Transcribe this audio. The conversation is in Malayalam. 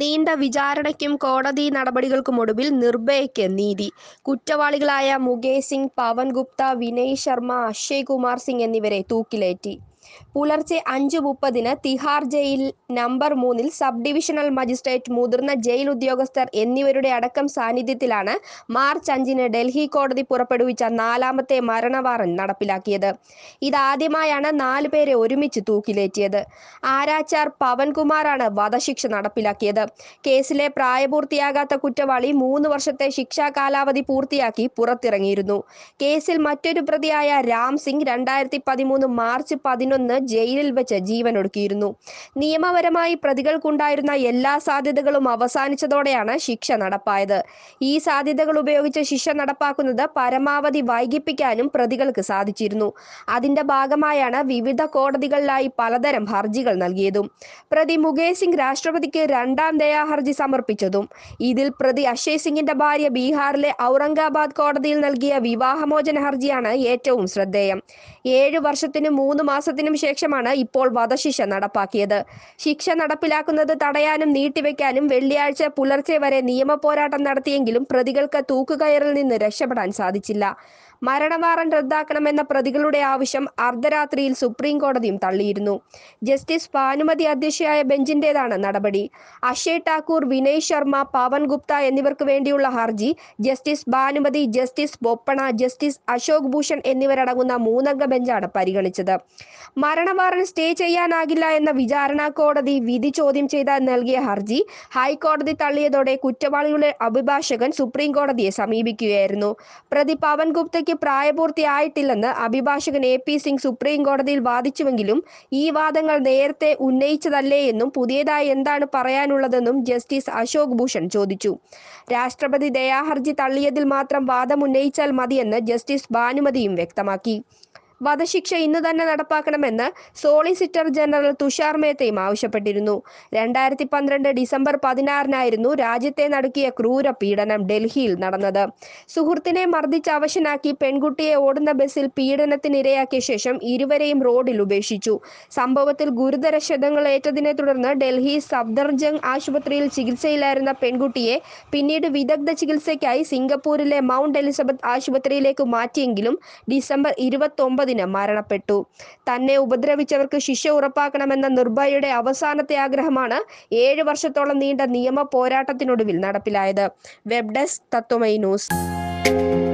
നീണ്ട വിചാരണയ്ക്കും കോടതി നടപടികൾക്കുമൊടുവിൽ നിർഭയയ്ക്ക് നീതി കുറ്റവാളികളായ മുകേഷ് സിംഗ് പവൻ ഗുപ്ത വിനയ് ശർമ്മ അക്ഷയ് കുമാർ സിംഗ് എന്നിവരെ തൂക്കിലേറ്റി പുലർച്ചെ അഞ്ച് മുപ്പതിന് തിഹാർ ജയിൽ നമ്പർ മൂന്നിൽ സബ് ഡിവിഷണൽ മജിസ്ട്രേറ്റ് മുതിർന്ന ജയിൽ ഉദ്യോഗസ്ഥർ എന്നിവരുടെ അടക്കം സാന്നിധ്യത്തിലാണ് മാർച്ച് അഞ്ചിന് ഡൽഹി കോടതി പുറപ്പെടുവിച്ച നാലാമത്തെ മരണ വാറന്റ് നടപ്പിലാക്കിയത് ഇതാദ്യമായാണ് നാല് പേരെ ഒരുമിച്ച് തൂക്കിലേറ്റിയത് ആരാച്ചാർ പവൻകുമാറാണ് വധശിക്ഷ നടപ്പിലാക്കിയത് കേസിലെ പ്രായപൂർത്തിയാകാത്ത കുറ്റവാളി മൂന്ന് വർഷത്തെ ശിക്ഷാ കാലാവധി പൂർത്തിയാക്കി പുറത്തിറങ്ങിയിരുന്നു കേസിൽ മറ്റൊരു പ്രതിയായ രാം സിംഗ് രണ്ടായിരത്തി പതിമൂന്ന് മാർച്ച് പതിനൊന്ന് ജയിലിൽ വെച്ച് ജീവനൊടുക്കിയിരുന്നു നിയമപരമായി പ്രതികൾക്കുണ്ടായിരുന്ന എല്ലാ സാധ്യതകളും അവസാനിച്ചതോടെയാണ് ശിക്ഷ നടപ്പായത് ഈ സാധ്യതകൾ ഉപയോഗിച്ച് ശിക്ഷ നടപ്പാക്കുന്നത് പരമാവധി വൈകിപ്പിക്കാനും പ്രതികൾക്ക് സാധിച്ചിരുന്നു അതിന്റെ ഭാഗമായാണ് വിവിധ കോടതികളിലായി പലതരം ഹർജികൾ നൽകിയതും പ്രതി മുകേഷ് സിംഗ് രാഷ്ട്രപതിക്ക് രണ്ടാം ദയാഹർജി സമർപ്പിച്ചതും ഇതിൽ പ്രതി അക്ഷയ് സിംഗിന്റെ ഭാര്യ ബീഹാറിലെ ഔറംഗാബാദ് കോടതിയിൽ നൽകിയ വിവാഹമോചന ഹർജിയാണ് ഏറ്റവും ശ്രദ്ധേയം ഏഴ് വർഷത്തിനും മൂന്ന് മാസത്തിനും ശേഷമാണ് ഇപ്പോൾ വധശിക്ഷ നടപ്പാക്കിയത് ശിക്ഷ നടപ്പിലാക്കുന്നത് തടയാനും നീട്ടിവെക്കാനും വെള്ളിയാഴ്ച പുലർച്ചെ വരെ നിയമ പോരാട്ടം നടത്തിയെങ്കിലും പ്രതികൾക്ക് തൂക്കുകയറിൽ നിന്ന് രക്ഷപ്പെടാൻ സാധിച്ചില്ല മരണവാറന്റ് റദ്ദാക്കണമെന്ന പ്രതികളുടെ ആവശ്യം അർദ്ധരാത്രിയിൽ സുപ്രീം കോടതിയും തള്ളിയിരുന്നു ജസ്റ്റിസ് ഭാനുമതി അധ്യക്ഷയായ ബെഞ്ചിന്റേതാണ് നടപടി അക്ഷയ് ഠാക്കൂർ വിനയ് ശർമ്മ പവൻ ഗുപ്ത എന്നിവർക്ക് വേണ്ടിയുള്ള ഹർജി justice Bhanumathi justice Bopanna justice Ashok Bhushan എന്നിവരടങ്ങുന്ന മൂന്നംഗ ബെഞ്ചാണ് പരിഗണിച്ചത് മരണവാറന്റ് സ്റ്റേ ചെയ്യാനാകില്ല എന്ന വിചാരണ കോടതി വിധി ചോദ്യം ചെയ്ത നൽകിയ ഹർജി ഹൈക്കോടതി തള്ളിയതോടെ കുറ്റവാളികളുടെ അഭിഭാഷകൻ സുപ്രീം കോടതിയെ സമീപിക്കുകയായിരുന്നു പ്രതി പവൻ ഗുപ്തയ്ക്ക് പ്രായപൂർത്തിയായിട്ടില്ലെന്ന് അഭിഭാഷകൻ എ പി സിംഗ് സുപ്രീം കോടതിയിൽ വാദിച്ചുവെങ്കിലും ഈ വാദങ്ങൾ നേരത്തെ ഉന്നയിച്ചതല്ലേ എന്നും പുതിയതായി എന്താണ് പറയാനുള്ളതെന്നും ജസ്റ്റിസ് അശോക് ഭൂഷൺ ചോദിച്ചു രാഷ്ട്രപതി ദയാഹർജി തള്ളിയതിൽ മാത്രം വാദം ഉന്നയിച്ചാൽ മതിയെന്ന് ജസ്റ്റിസ് ഭാനുമതിയും വ്യക്തമാക്കി വധശിക്ഷ ഇന്ന് തന്നെ നടപ്പാക്കണമെന്ന് സോളിസിറ്റർ ജനറൽ തുഷാർ മേത്തയും ആവശ്യപ്പെട്ടിരുന്നു രണ്ടായിരത്തി പന്ത്രണ്ട് ഡിസംബർ പതിനാറിനായിരുന്നു രാജ്യത്തെ നടുക്കിയ ക്രൂര പീഡനം ഡൽഹിയിൽ നടന്നത് സുഹൃത്തിനെ മർദ്ദിച്ച് അവശനാക്കി പെൺകുട്ടിയെ ഓടുന്ന ബസ്സിൽ പീഡനത്തിനിരയാക്കിയ ശേഷം ഇരുവരെയും റോഡിൽ ഉപേക്ഷിച്ചു സംഭവത്തിൽ ഗുരുതര ക്ഷതങ്ങൾ ഏറ്റതിനെ തുടർന്ന് ഡൽഹി സഫ്ദർജംഗ് ആശുപത്രിയിൽ ചികിത്സയിലായിരുന്ന പെൺകുട്ടിയെ പിന്നീട് വിദഗ്ധ ചികിത്സയ്ക്കായി സിംഗപ്പൂരിലെ മൗണ്ട് എലിസബത്ത് ആശുപത്രിയിലേക്ക് മാറ്റിയെങ്കിലും ഡിസംബർ ഇരുപത്തൊമ്പതിന് മരണപ്പെട്ടു തന്നെ ഉപദ്രവിച്ചവർക്ക് ശിക്ഷ ഉറപ്പാക്കണമെന്ന നിർഭയയുടെ അവസാനത്തെ ആഗ്രഹമാണ് ഏഴ് വർഷത്തോളം നീണ്ട നിയമ പോരാട്ടത്തിനൊടുവിൽ നടപ്പിലായത് വെബ് ഡെസ്ക് തത്വമൈ ന്യൂസ്